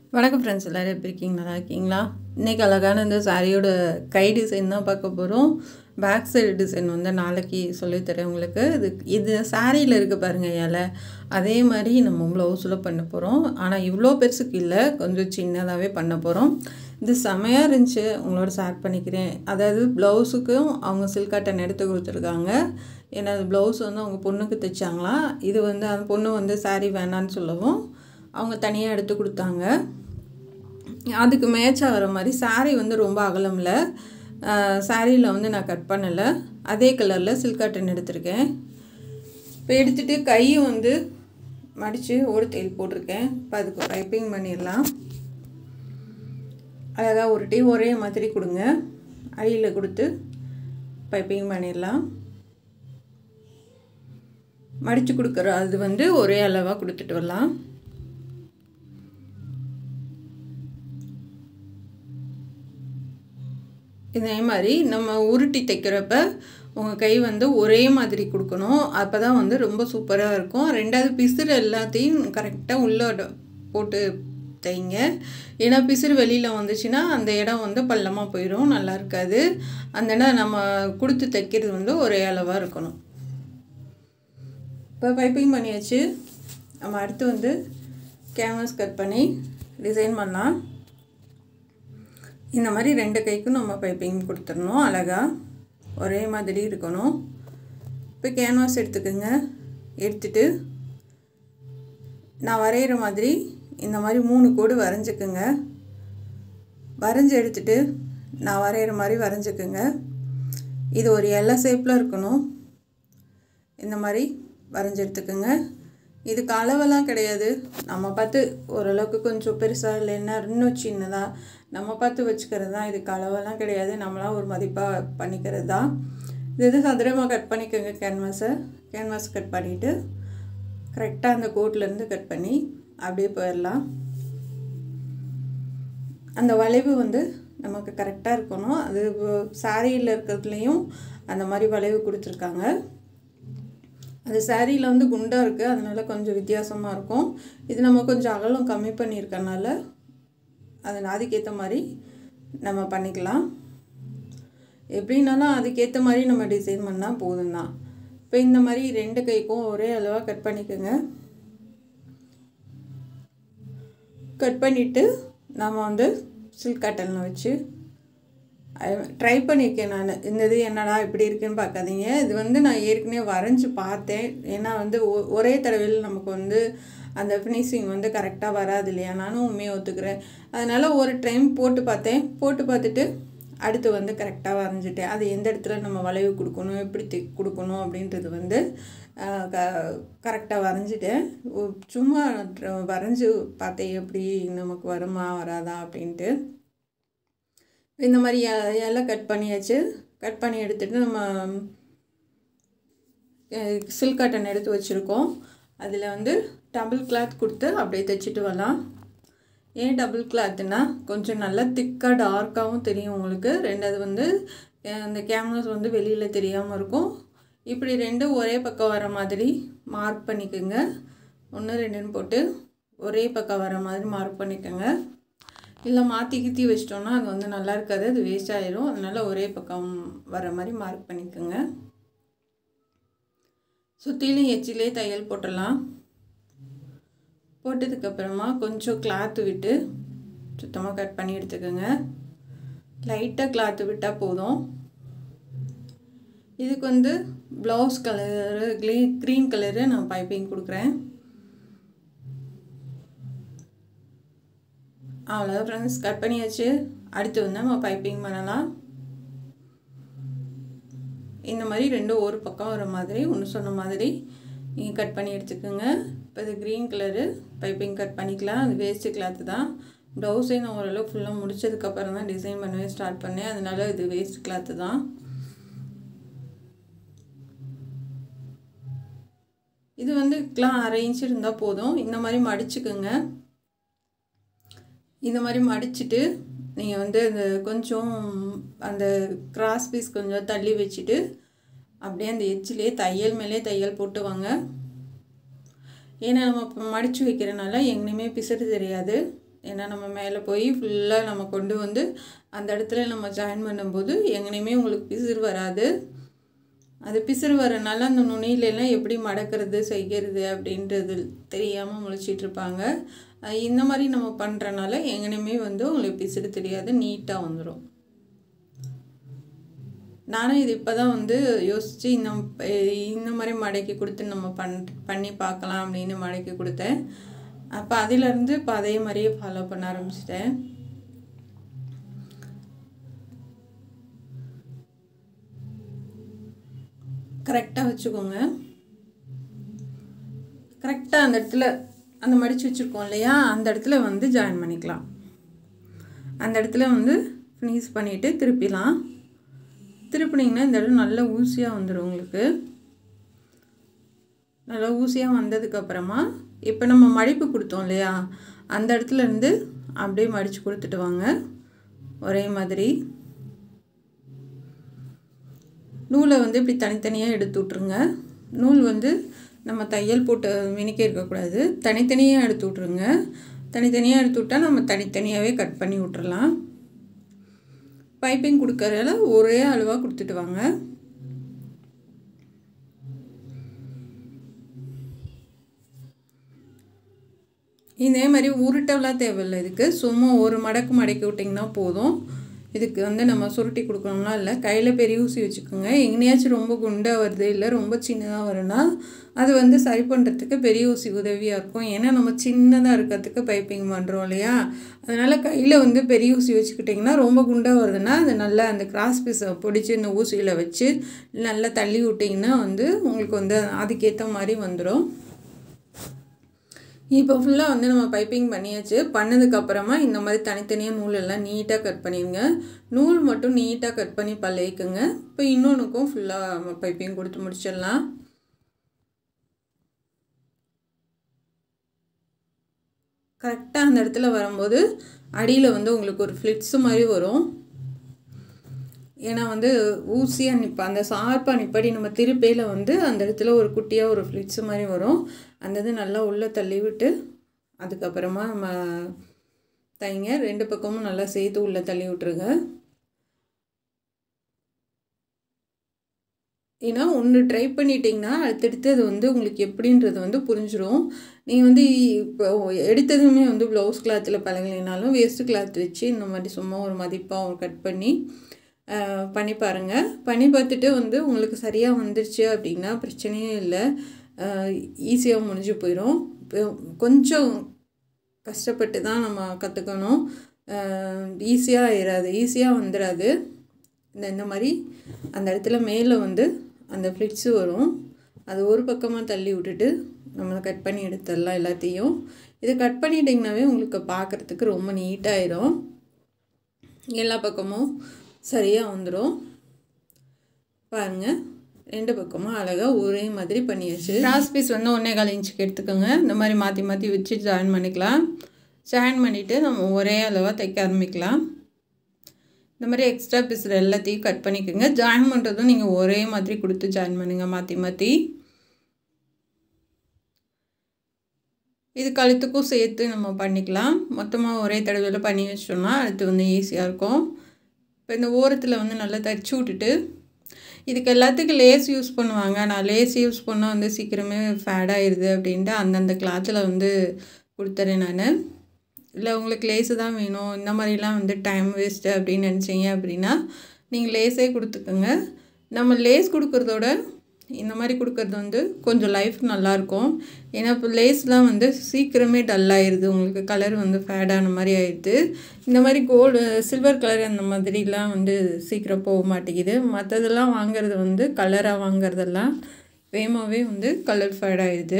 வணக்கம் ஃப்ரெண்ட்ஸ் எல்லோரும் எப்படி இருக்கீங்க நல்லா இருக்கீங்களா இன்றைக்கி அழகான இந்த சாரியோட கை டிசைன் தான் பார்க்க போகிறோம் பேக் சைடு டிசைன் வந்து நாளைக்கு சொல்லித்தரேன் உங்களுக்கு இது இது சாரியில் இருக்க பாருங்கள் இலை அதே மாதிரி நம்ம ப்ளவுஸில் பண்ண போகிறோம் ஆனால் இவ்வளோ பெருசுக்கு இல்லை கொஞ்சம் சின்னதாகவே பண்ண போகிறோம் இது செமையாக இருந்துச்சு உங்களோட ஷேர் பண்ணிக்கிறேன் அதாவது ப்ளவுஸுக்கும் அவங்க சில்க் காட்டன் எடுத்து கொடுத்துருக்காங்க ஏன்னா அது ப்ளவுஸ் வந்து அவங்க பொண்ணுக்கு தைச்சாங்களாம் இது வந்து அந்த பொண்ணு வந்து சாரீ வேணான்னு சொல்லவும் அவங்க தனியாக எடுத்து கொடுத்தாங்க அதுக்கு மேட்சாக வர மாதிரி சாரீ வந்து ரொம்ப அகலமில் சாரியில் வந்து நான் கட் பண்ணலை அதே கலரில் சில்க் காட்டன் எடுத்திருக்கேன் இப்போ எடுத்துகிட்டு கையும் வந்து மடித்து ஒரு தையல் போட்டிருக்கேன் இப்போ அதுக்கு பைப்பிங் பண்ணிடலாம் அழகாக ஒரு டீ ஒரே மாதிரி கொடுங்க அடியில் கொடுத்து பைப்பிங் பண்ணிடலாம் மடித்து கொடுக்குற அது வந்து ஒரே அளவாக கொடுத்துட்டு வரலாம் இதே மாதிரி நம்ம உருட்டி தைக்கிறப்ப உங்கள் கை வந்து ஒரே மாதிரி கொடுக்கணும் அப்போ தான் வந்து ரொம்ப சூப்பராக இருக்கும் ரெண்டாவது பிசுறு எல்லாத்தையும் கரெக்டாக உள்ளே போட்டு தைங்க ஏன்னா பிசுறு வெளியில் வந்துச்சுன்னா அந்த இடம் வந்து பள்ளமாக போயிடும் நல்லா இருக்காது அந்த இடம் நம்ம கொடுத்து தைக்கிறது வந்து ஒரே அளவாக இருக்கணும் இப்போ பைப்பிங் பண்ணியாச்சு நம்ம அடுத்து வந்து கேன்வாஸ் கட் பண்ணி டிசைன் பண்ணலாம் இந்த மாதிரி ரெண்டு கைக்கும் நம்ம பைப்பிங் கொடுத்துடணும் அழகாக ஒரே மாதிரி இருக்கணும் இப்போ கேன்வாஸ் எடுத்துக்கோங்க எடுத்துட்டு நான் வரைகிற மாதிரி இந்த மாதிரி மூணு கோடு வரைஞ்சிக்குங்க வரைஞ்சி எடுத்துட்டு நான் வரைகிற மாதிரி வரைஞ்சிக்குங்க இது ஒரு எல்லை ஷேப்பில் இருக்கணும் இந்த மாதிரி வரைஞ்சி எடுத்துக்கோங்க இதுக்கு அளவெல்லாம் கிடையாது நம்ம பார்த்து ஓரளவுக்கு கொஞ்சம் பெருசாக இல்லைன்னா இன்னும் சின்னதாக நம்ம பார்த்து வச்சுக்கிறது தான் இதுக்கு அளவெல்லாம் கிடையாது நம்மளாம் ஒரு மதிப்பாக பண்ணிக்கிறது தான் இது இது சதுரமாக கட் பண்ணிக்கோங்க கேன்வாஸை கேன்வாஸ் கட் பண்ணிவிட்டு கரெக்டாக அந்த கோட்லேருந்து கட் பண்ணி அப்படியே போயிடலாம் அந்த வளைவு வந்து நமக்கு கரெக்டாக இருக்கணும் அது சாரியில் இருக்கிறதுலையும் அந்த மாதிரி வளைவு கொடுத்துருக்காங்க அது சாரியில் வந்து குண்டாக இருக்குது அதனால் கொஞ்சம் வித்தியாசமாக இருக்கும் இது நம்ம கொஞ்சம் அகலம் கம்மி பண்ணியிருக்கனால அது அதுக்கேற்ற மாதிரி நம்ம பண்ணிக்கலாம் எப்படின்னாலும் அதுக்கேற்ற மாதிரி நம்ம டிசைன் பண்ணால் போதும் தான் இப்போ இந்த மாதிரி ரெண்டு கைக்கும் ஒரே அளவாக கட் பண்ணிக்கோங்க கட் பண்ணிவிட்டு நம்ம வந்து சில்க் காட்டனில் வச்சு ட்ரை பண்ணியிருக்கேன் நான் இந்த இது என்னடா இப்படி இருக்குன்னு பார்க்காதீங்க இது வந்து நான் ஏற்கனவே வரைஞ்சி பார்த்தேன் ஏன்னா வந்து ஒரே தடவையில் நமக்கு வந்து அந்த ஃபினிஷிங் வந்து கரெக்டாக வராது இல்லையா நானும் உண்மையை ஒத்துக்கிறேன் அதனால் ஒரு டைம் போட்டு பார்த்தேன் போட்டு பார்த்துட்டு அடுத்து வந்து கரெக்டாக வரைஞ்சிட்டேன் அது எந்த இடத்துல நம்ம வளைவு கொடுக்கணும் எப்படி தி கொடுக்கணும் அப்படின்றது வந்து க கரெக்டாக வரைஞ்சிட்டேன் சும்மா வரைஞ்சி பார்த்தேன் எப்படி நமக்கு வருமா வராதா அப்படின்ட்டு இந்த மாதிரி எல்லாம் கட் பண்ணியாச்சு கட் பண்ணி எடுத்துகிட்டு நம்ம சில்க் காட்டன் எடுத்து வச்சுருக்கோம் அதில் வந்து டபுள் கிளாத் கொடுத்து அப்படியே தைச்சிட்டு வரலாம் ஏன் டபுள் கிளாத்துனா கொஞ்சம் நல்லா திக்காக டார்க்காகவும் தெரியும் உங்களுக்கு ரெண்டாவது வந்து அந்த கேமராஸ் வந்து வெளியில் தெரியாமல் இருக்கும் இப்படி ரெண்டும் ஒரே பக்கம் வர மாதிரி மார்க் பண்ணிக்கோங்க ஒன்று ரெண்டுன்னு போட்டு ஒரே பக்கம் வர மாதிரி மார்க் பண்ணிக்கோங்க இல்லை மாற்றி கித்தி வச்சிட்டோன்னா அது வந்து நல்லா இருக்காது அது வேஸ்ட் ஆயிரும் அதனால் ஒரே பக்கம் வர மாதிரி மார்க் பண்ணிக்கோங்க சுற்றிலும் எச்சிலே தையல் போட்டுடலாம் போட்டதுக்கப்புறமா கொஞ்சம் கிளாத்து விட்டு சுத்தமாக கட் பண்ணி எடுத்துக்கோங்க லைட்டாக கிளாத்து விட்டால் போதும் இதுக்கு வந்து ப்ளவுஸ் கலரு க்ளீ க்ரீன் கலரு நான் பைப்பிங் கொடுக்குறேன் அவ்வளோதான் ஃப்ரெண்ட்ஸ் கட் பண்ணியாச்சு அடுத்து வந்து நம்ம பைப்பிங் பண்ணலாம் இந்த மாதிரி ரெண்டும் ஒரு பக்கம் வர மாதிரி ஒன்று சொன்ன மாதிரி நீங்கள் கட் பண்ணி எடுத்துக்கோங்க இப்போ இது க்ரீன் கலரு பைப்பிங் கட் பண்ணிக்கலாம் அது வேஸ்ட்டு கிளாத்து தான் ப்ளவுஸே நான் ஓரளவு ஃபுல்லாக முடிச்சதுக்கப்புறம் தான் டிசைன் பண்ணவே ஸ்டார்ட் பண்ணேன் அதனால் இது வேஸ்ட் கிளாத்து தான் இது வந்து கிளாம் அரை இன்ச் இருந்தால் போதும் இந்த மாதிரி மடிச்சுக்கோங்க இந்த மாதிரி மடிச்சுட்டு நீங்கள் வந்து அந்த கொஞ்சம் அந்த கிராஸ் பீஸ் கொஞ்சம் தள்ளி வச்சுட்டு அப்படியே அந்த எச்சிலே தையல் மேலே தையல் போட்டு வாங்க ஏன்னா நம்ம இப்போ மடித்து வைக்கிறனால எங்கேயுமே பிசுறு தெரியாது ஏன்னா நம்ம மேலே போய் ஃபுல்லாக நம்ம கொண்டு வந்து அந்த இடத்துல நம்ம ஜாயின் பண்ணும்போது எங்கனையுமே உங்களுக்கு பிசிறு வராது அது பிசிறு வரனால அந்த நுனியிலெல்லாம் எப்படி மடக்கிறது செய்கிறது அப்படின்றது தெரியாமல் முழிச்சிட்டு இருப்பாங்க அஹ் இந்த மாதிரி நம்ம பண்ணுறனால எங்கனையுமே வந்து உங்களுக்கு பிசிறு தெரியாது நீட்டாக வந்துடும் நானும் இது இப்போ தான் வந்து யோசித்து இந்த இந்த மாதிரி மடக்கி கொடுத்து நம்ம பண் பண்ணி பார்க்கலாம் அப்படின்னு மடக்கி கொடுத்தேன் அப்போ அதிலேருந்து இப்போ அதே மாதிரியே ஃபாலோ பண்ண ஆரம்பிச்சிட்டேன் கரெக்டாக வச்சுக்கோங்க கரெக்டாக அந்த இடத்துல அந்த மடித்து வச்சுருக்கோம் இல்லையா அந்த இடத்துல வந்து ஜாயின் பண்ணிக்கலாம் அந்த இடத்துல வந்து ஃபினிஷ் பண்ணிவிட்டு திருப்பிலாம் திருப்பினீங்கன்னா இந்த இடம் நல்லா ஊசியாக வந்துடும் உங்களுக்கு நல்லா ஊசியாக வந்ததுக்கப்புறமா இப்போ நம்ம மடிப்பு கொடுத்தோம் இல்லையா அந்த இடத்துல இருந்து அப்படியே மடித்து கொடுத்துட்டு வாங்க ஒரே மாதிரி நூலை வந்து இப்படி தனித்தனியாக எடுத்து விட்ருங்க நூல் வந்து நம்ம தையல் போட்டு மினிக்க இருக்கக்கூடாது தனித்தனியாக எடுத்து விட்ருங்க தனித்தனியாக எடுத்து விட்டால் நம்ம தனித்தனியாகவே கட் பண்ணி விட்டுறலாம் பைப்பிங் கொடுக்கறதால ஒரே அளவாக கொடுத்துட்டு வாங்க இதே மாதிரி உருட்டெல்லாம் தேவையில்லை இதுக்கு சும்மா ஒரு மடக்கு மடக்கி விட்டிங்கன்னா போதும் இதுக்கு வந்து நம்ம சுருட்டி கொடுக்கணும்னா இல்லை கையில் பெரிய ஊசி வச்சுக்கோங்க எங்கேயாச்சும் ரொம்ப குண்டாக வருது இல்லை ரொம்ப சின்னதாக வரும்னா அது வந்து சரி பண்ணுறதுக்கு பெரிய ஊசி உதவியாக இருக்கும் ஏன்னா நம்ம சின்னதாக இருக்கிறதுக்கு பைப்பிங் பண்ணுறோம் இல்லையா அதனால் கையில் வந்து பெரிய ஊசி வச்சுக்கிட்டிங்கன்னா ரொம்ப குண்டாக வருதுன்னா அது நல்லா அந்த கிராஸ் பீஸை பிடிச்சி இந்த ஊசியில் வச்சு நல்லா தள்ளி விட்டிங்கன்னா வந்து உங்களுக்கு வந்து அதுக்கேற்ற மாதிரி வந்துடும் இப்போ ஃபுல்லாக வந்து நம்ம பைப்பிங் பண்ணியாச்சு பண்ணதுக்கப்புறமா இந்த மாதிரி தனித்தனியாக நூல் எல்லாம் நீட்டாக கட் பண்ணிடுங்க நூல் மட்டும் நீட்டாக கட் பண்ணி பழகிக்குங்க இப்போ இன்னொன்றுக்கும் ஃபுல்லாக நம்ம பைப்பிங் கொடுத்து முடிச்சிடலாம் கரெக்டாக அந்த இடத்துல வரும்போது அடியில் வந்து உங்களுக்கு ஒரு ஃப்ளிட்ஸு மாதிரி வரும் ஏன்னா வந்து ஊசியாக நிற்ப அந்த சார்பாக நிப்பாடி நம்ம திருப்பையில் வந்து அந்த இடத்துல ஒரு குட்டியாக ஒரு ஃப்ளிட்ஸு மாதிரி வரும் அந்த இது நல்லா உள்ளே தள்ளி விட்டு அதுக்கப்புறமா நம்ம தைங்க ரெண்டு பக்கமும் நல்லா சேர்த்து உள்ளே தள்ளி விட்ருங்க ஏன்னா ஒன்று ட்ரை பண்ணிட்டீங்கன்னா அடுத்தடுத்து அது வந்து உங்களுக்கு எப்படின்றது வந்து புரிஞ்சிடும் நீங்கள் வந்து இப்போ எடுத்ததுமே வந்து ப்ளவுஸ் கிளாத்தில் பழகலைனாலும் வேஸ்ட்டு கிளாத் வச்சு இந்த மாதிரி சும்மா ஒரு மதிப்பாக கட் பண்ணி பண்ணி பாருங்கள் பண்ணி பார்த்துட்டு வந்து உங்களுக்கு சரியாக வந்துருச்சு அப்படின்னா பிரச்சனையே இல்லை ஈஸியாக முடிஞ்சு போயிடும் இப்போ கொஞ்சம் கஷ்டப்பட்டு தான் நம்ம கற்றுக்கணும் ஈஸியாக ஆயிடாது ஈஸியாக வந்துடாது இந்த இந்த மாதிரி அந்த இடத்துல மேலே வந்து அந்த ஃப்ளிட்ஸு வரும் அது ஒரு பக்கமாக தள்ளி விட்டுட்டு நம்ம கட் பண்ணி எடுத்துடலாம் எல்லாத்தையும் இதை கட் பண்ணிட்டிங்கனாவே உங்களுக்கு பார்க்குறதுக்கு ரொம்ப நீட்டாயிரும் எல்லா பக்கமும் சரியாக வந்துடும் பாருங்கள் ரெண்டு பக்கமும் அழகாக ஒரே மாதிரி பண்ணியாச்சு கிராஸ் பீஸ் வந்து ஒன்றே கால் இன்ச்சுக்கு எடுத்துக்கோங்க இந்த மாதிரி மாற்றி மாற்றி வச்சு ஜாயின் பண்ணிக்கலாம் ஜாயின் பண்ணிவிட்டு நம்ம ஒரே அளவாக தைக்க ஆரம்பிக்கலாம் இந்த மாதிரி எக்ஸ்ட்ரா பீஸ் எல்லாத்தையும் கட் பண்ணிக்கோங்க ஜாயின் பண்ணுறதும் நீங்கள் ஒரே மாதிரி கொடுத்து ஜாயின் பண்ணுங்கள் மாற்றி மாற்றி இது கழுத்துக்கும் சேர்த்து நம்ம பண்ணிக்கலாம் மொத்தமாக ஒரே தடவையில் பண்ணி வச்சிட்டோம்னா அடுத்து வந்து ஈஸியாக இருக்கும் இப்போ இந்த ஓரத்தில் வந்து நல்லா தைச்சி விட்டுட்டு இதுக்கு எல்லாத்துக்கும் லேஸ் யூஸ் பண்ணுவாங்க நான் லேஸ் யூஸ் பண்ணால் வந்து சீக்கிரமே ஃபேட் ஆயிடுது அப்படின்ட்டு அந்தந்த கிளாத்தில் வந்து கொடுத்துறேன் நான் இல்லை உங்களுக்கு லேஸு தான் வேணும் இந்த மாதிரிலாம் வந்து டைம் வேஸ்ட்டு அப்படின்னு நினச்சிங்க அப்படின்னா நீங்கள் லேஸே கொடுத்துக்கோங்க நம்ம லேஸ் கொடுக்குறதோட இந்த மாதிரி கொடுக்கறது வந்து கொஞ்சம் லைஃப் நல்லாயிருக்கும் ஏன்னா இப்போ லேஸ்லாம் வந்து சீக்கிரமே டல்லாகிடுது உங்களுக்கு கலர் வந்து ஃபேடான மாதிரி ஆயிடுது இந்த மாதிரி கோல்டு சில்வர் கலர் அந்த மாதிரிலாம் வந்து சீக்கிரம் போக மாட்டேங்குது மற்றதெல்லாம் வாங்குறது வந்து கலராக வாங்குறதெல்லாம் வேகமாகவே வந்து கலர் ஃபேட் ஆயிடுது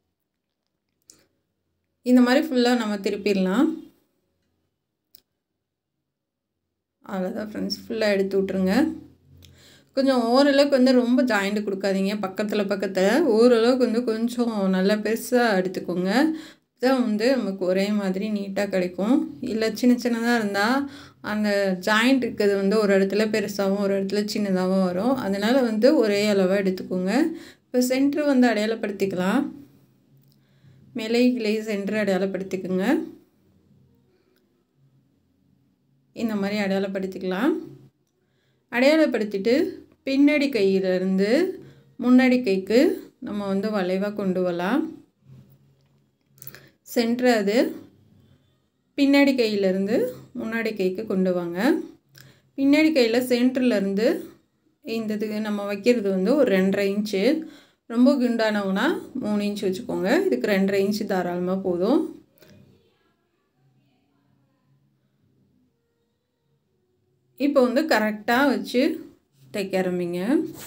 இந்த மாதிரி ஃபுல்லாக நம்ம திருப்பிடலாம் அவ்வளோதான் ஃப்ரெண்ட்ஸ் ஃபுல்லாக எடுத்து விட்ருங்க கொஞ்சம் ஓரளவுக்கு வந்து ரொம்ப ஜாயிண்ட் கொடுக்காதீங்க பக்கத்தில் பக்கத்தில் ஓரளவுக்கு வந்து கொஞ்சம் நல்லா பெருசாக எடுத்துக்கோங்க இதான் வந்து நமக்கு ஒரே மாதிரி நீட்டாக கிடைக்கும் இல்லை சின்ன சின்னதாக இருந்தால் அந்த ஜாயிண்ட் இருக்கிறது வந்து ஒரு இடத்துல பெருசாகவும் ஒரு இடத்துல சின்னதாகவும் வரும் அதனால் வந்து ஒரே அளவாக எடுத்துக்கோங்க இப்போ சென்ட்ரு வந்து அடையாளப்படுத்திக்கலாம் மேலே கிளை சென்டர் அடையாளப்படுத்திக்கோங்க இந்த மாதிரி அடையாளப்படுத்திக்கலாம் அடையாளப்படுத்திட்டு பின்னாடி கையிலிருந்து முன்னாடி கைக்கு நம்ம வந்து வளைவாக கொண்டு வரலாம் சென்ட்ரு அது பின்னாடி கையிலேருந்து முன்னாடி கைக்கு கொண்டு வாங்க பின்னாடி கையில் சென்டர்லேருந்து இந்த இது நம்ம வைக்கிறது வந்து ஒரு ரெண்டரை இன்ச்சு ரொம்ப குண்டானவங்கன்னா மூணு இன்ச் வச்சுக்கோங்க இதுக்கு ரெண்டரை இன்ச்சு தாராளமாக போதும் இப்போ வந்து கரெக்டாக வச்சு தைக்க ஆரம்பிங்க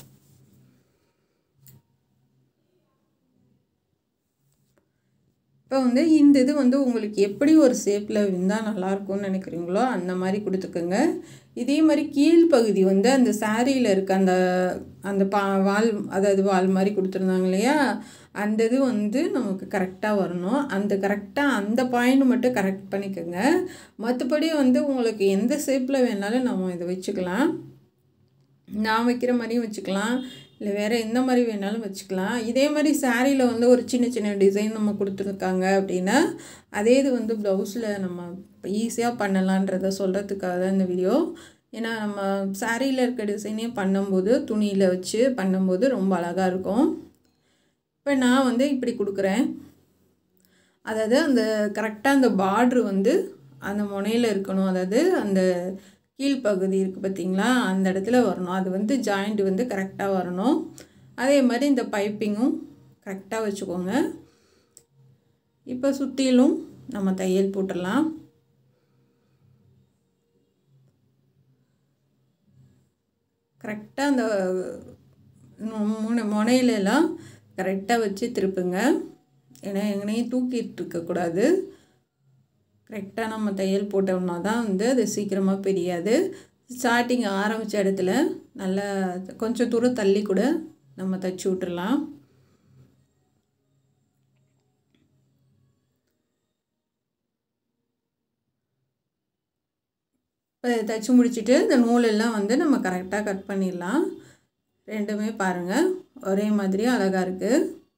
இப்போ வந்து இந்த இது வந்து உங்களுக்கு எப்படி ஒரு ஷேப்பில் இருந்தால் நல்லாயிருக்கும்னு நினைக்கிறீங்களோ அந்த மாதிரி கொடுத்துக்கோங்க இதே மாதிரி கீழ்ப்பகுதி வந்து அந்த சாரியில் இருக்க அந்த அந்த பா வால் அதாவது வால் மாதிரி கொடுத்துருந்தாங்க இல்லையா அந்த இது வந்து நமக்கு கரெக்டாக வரணும் அந்த கரெக்டாக அந்த பாயிண்ட் மட்டும் கரெக்ட் பண்ணிக்கோங்க மற்றபடி வந்து உங்களுக்கு எந்த ஷேப்பில் வேணாலும் நம்ம இதை வச்சுக்கலாம் நான் வைக்கிற மாதிரியும் வச்சுக்கலாம் இல்லை வேறு எந்த மாதிரி வேணாலும் வச்சுக்கலாம் இதே மாதிரி சாரியில் வந்து ஒரு சின்ன சின்ன டிசைன் நம்ம கொடுத்துருக்காங்க அப்படின்னா அதே இது வந்து ப்ளவுஸில் நம்ம ஈஸியாக பண்ணலான்றத சொல்கிறதுக்காக தான் இந்த வீடியோ ஏன்னா நம்ம சாரியில் இருக்க டிசைனே பண்ணும்போது துணியில் வச்சு பண்ணும்போது ரொம்ப அழகாக இருக்கும் இப்போ நான் வந்து இப்படி கொடுக்குறேன் அதாவது அந்த கரெக்டாக அந்த பார்ட்ரு வந்து அந்த முனையில் இருக்கணும் அதாவது அந்த கீழ்ப்பகுதி இருக்குது பார்த்திங்களா அந்த இடத்துல வரணும் அது வந்து ஜாயிண்ட் வந்து கரெக்டாக வரணும் அதே மாதிரி இந்த பைப்பிங்கும் கரெக்டாக வச்சுக்கோங்க இப்போ சுற்றிலும் நம்ம தையல் போட்டுடலாம் கரெக்டாக அந்த முனை முனையிலலாம் கரெக்டாக வச்சு திருப்புங்க ஏன்னா எங்கனையும் தூக்கிட்டு இருக்கக்கூடாது கரெக்டாக நம்ம தையல் போட்டோம்னா தான் வந்து அது சீக்கிரமாக பிரியாது ஸ்டார்டிங் ஆரம்பித்த இடத்துல நல்லா கொஞ்சம் தூரம் தள்ளி கூட நம்ம தைச்சி விட்டுறலாம் இப்போ தைச்சி முடிச்சுட்டு இந்த நூலெல்லாம் வந்து நம்ம கரெக்டாக கட் பண்ணிடலாம் ரெண்டுமே பாருங்கள் ஒரே மாதிரி அழகாக இருக்குது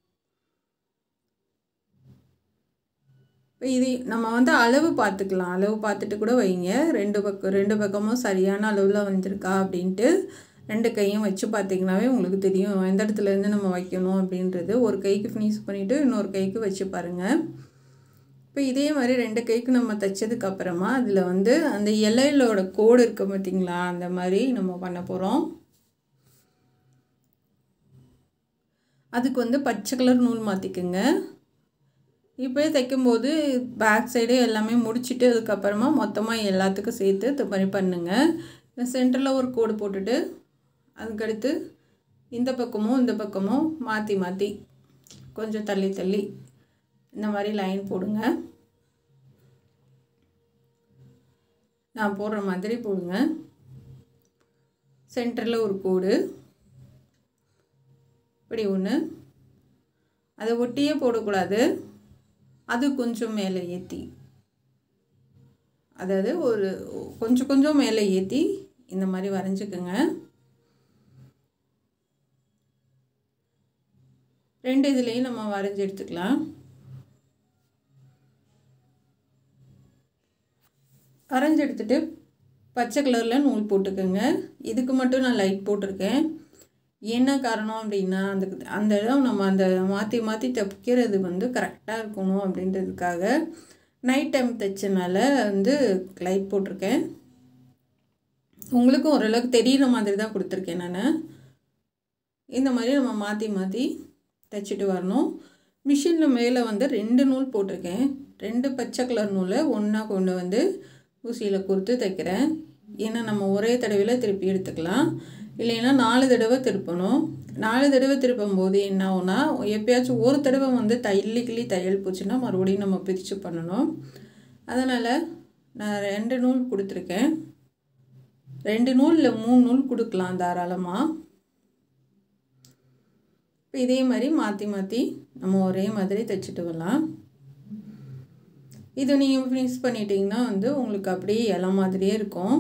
இப்போ இது நம்ம வந்து அளவு பார்த்துக்கலாம் அளவு பார்த்துட்டு கூட வைங்க ரெண்டு பக்கம் ரெண்டு பக்கமும் சரியான அளவில் வந்திருக்கா அப்படின்ட்டு ரெண்டு கையும் வச்சு பார்த்திங்கனாவே உங்களுக்கு தெரியும் எந்த இடத்துலேருந்து நம்ம வைக்கணும் அப்படின்றது ஒரு கைக்கு ஃபினிஷ் பண்ணிவிட்டு இன்னொரு கைக்கு வச்சு பாருங்கள் இப்போ இதே மாதிரி ரெண்டு கைக்கு நம்ம தைச்சதுக்கு அப்புறமா அதில் வந்து அந்த இலையிலோட கோடு இருக்க பார்த்திங்களா அந்த மாதிரி நம்ம பண்ண போகிறோம் அதுக்கு வந்து பச்சை கலர் நூல் மாற்றிக்குங்க இப்போயே தைக்கும்போது பேக் சைடு எல்லாமே முடிச்சுட்டு அதுக்கப்புறமா மொத்தமாக எல்லாத்துக்கும் சேர்த்து இது மாதிரி பண்ணுங்கள் இந்த சென்டரில் ஒரு கோடு போட்டுட்டு அதுக்கடுத்து இந்த பக்கமும் இந்த பக்கமும் மாற்றி மாற்றி கொஞ்சம் தள்ளி தள்ளி இந்த மாதிரி லைன் போடுங்க நான் போடுற மாதிரி போடுங்க சென்டரில் ஒரு கோடு இப்படி ஒன்று அதை ஒட்டியே போடக்கூடாது அது கொஞ்சம் மேலே ஏற்றி அதாவது ஒரு கொஞ்சம் கொஞ்சம் மேலே ஏற்றி இந்த மாதிரி வரைஞ்சிக்கோங்க ரெண்டு இதுலேயும் நம்ம வரைஞ்சி எடுத்துக்கலாம் வரைஞ்சி எடுத்துட்டு பச்சை கலரில் நூல் போட்டுக்கோங்க இதுக்கு மட்டும் நான் லைட் போட்டிருக்கேன் என்ன காரணம் அப்படின்னா அந்த அந்த இடம் நம்ம அந்த மாற்றி மாற்றி தைக்கிறது வந்து கரெக்டாக இருக்கணும் அப்படின்றதுக்காக நைட் டைம் தைச்சனால வந்து லைட் போட்டிருக்கேன் உங்களுக்கும் ஓரளவுக்கு தெரிகிற மாதிரி தான் கொடுத்துருக்கேன் நான் இந்த மாதிரி நம்ம மாற்றி மாற்றி தைச்சிட்டு வரணும் மிஷினில் மேலே வந்து ரெண்டு நூல் போட்டிருக்கேன் ரெண்டு பச்சை கலர் நூலை ஒன்றா கொண்டு வந்து ஊசியில் கொடுத்து தைக்கிறேன் ஏன்னா நம்ம ஒரே தடவையில் திருப்பி எடுத்துக்கலாம் இல்லைன்னா நாலு தடவை திருப்பணும் நாலு தடவை திருப்பும் போது என்ன ஆகும்னா எப்பயாச்சும் ஒரு தடவை வந்து தையலி கிளி தையல் போச்சுன்னா மறுபடியும் நம்ம பிரித்து பண்ணணும் அதனால் நான் ரெண்டு நூல் கொடுத்துருக்கேன் ரெண்டு நூல் இல்லை மூணு நூல் கொடுக்கலாம் தாராளமாக இப்போ இதே மாதிரி மாற்றி மாற்றி நம்ம ஒரே மாதிரி தைச்சிட்டு வரலாம் இது நீங்கள் ஃபினிஷ் பண்ணிட்டீங்கன்னா வந்து உங்களுக்கு அப்படியே இலை மாதிரியே இருக்கும்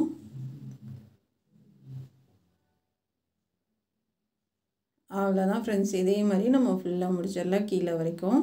அவ்வளோதான் ஃப்ரெண்ட்ஸ் இதே மாதிரி நம்ம ஃபுல்லாக முடிச்சிடலாம் கீழே வரைக்கும்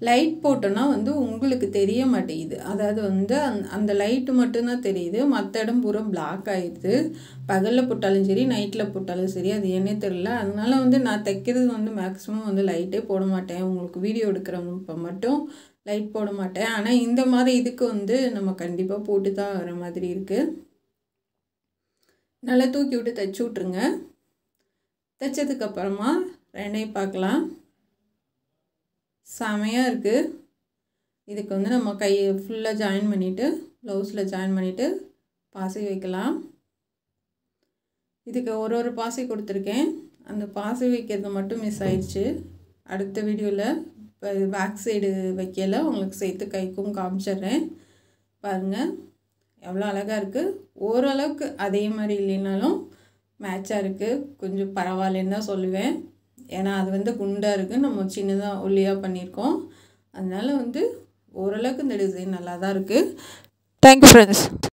லைட் போட்டோன்னா வந்து உங்களுக்கு தெரிய மாட்டேங்குது அதாவது வந்து அந் அந்த லைட்டு மட்டும்தான் தெரியுது மற்ற இடம் பூரா பிளாக் ஆகிடுது பகலில் போட்டாலும் சரி நைட்டில் போட்டாலும் சரி அது என்னே தெரில அதனால வந்து நான் தைக்கிறது வந்து மேக்ஸிமம் வந்து லைட்டே போட மாட்டேன் உங்களுக்கு வீடியோ எடுக்கிறப்ப மட்டும் லைட் போட மாட்டேன் ஆனால் இந்த மாதிரி இதுக்கு வந்து நம்ம கண்டிப்பாக போட்டு தான் வர மாதிரி இருக்குது நல்லா தூக்கி விட்டு தைச்சி விட்ருங்க தைச்சதுக்கப்புறமா ரெண்டையும் பார்க்கலாம் செமையாக இருக்குது இதுக்கு வந்து நம்ம கையை ஃபுல்லாக ஜாயின் பண்ணிவிட்டு ப்ளவுஸில் ஜாயின் பண்ணிவிட்டு பாசி வைக்கலாம் இதுக்கு ஒரு ஒரு பாசி கொடுத்துருக்கேன் அந்த பாசி வைக்கிறது மட்டும் மிஸ் ஆயிடுச்சு அடுத்த வீடியோவில் இப்போ பேக் சைடு வைக்கல உங்களுக்கு சேர்த்து கைக்கும் காமிச்சிட்றேன் பாருங்கள் எவ்வளோ அழகாக இருக்குது ஓரளவுக்கு அதே மாதிரி இல்லைனாலும் மேட்சாக இருக்குது கொஞ்சம் பரவாயில்லன்னு தான் சொல்லுவேன் ஏன்னா அது வந்து குண்டாக இருக்குது நம்ம சின்னதாக ஒல்லியாக பண்ணியிருக்கோம் அதனால் வந்து ஓரளவுக்கு இந்த டிசைன் நல்லா தான் இருக்குது தேங்க்யூ ஃப்ரெண்ட்ஸ்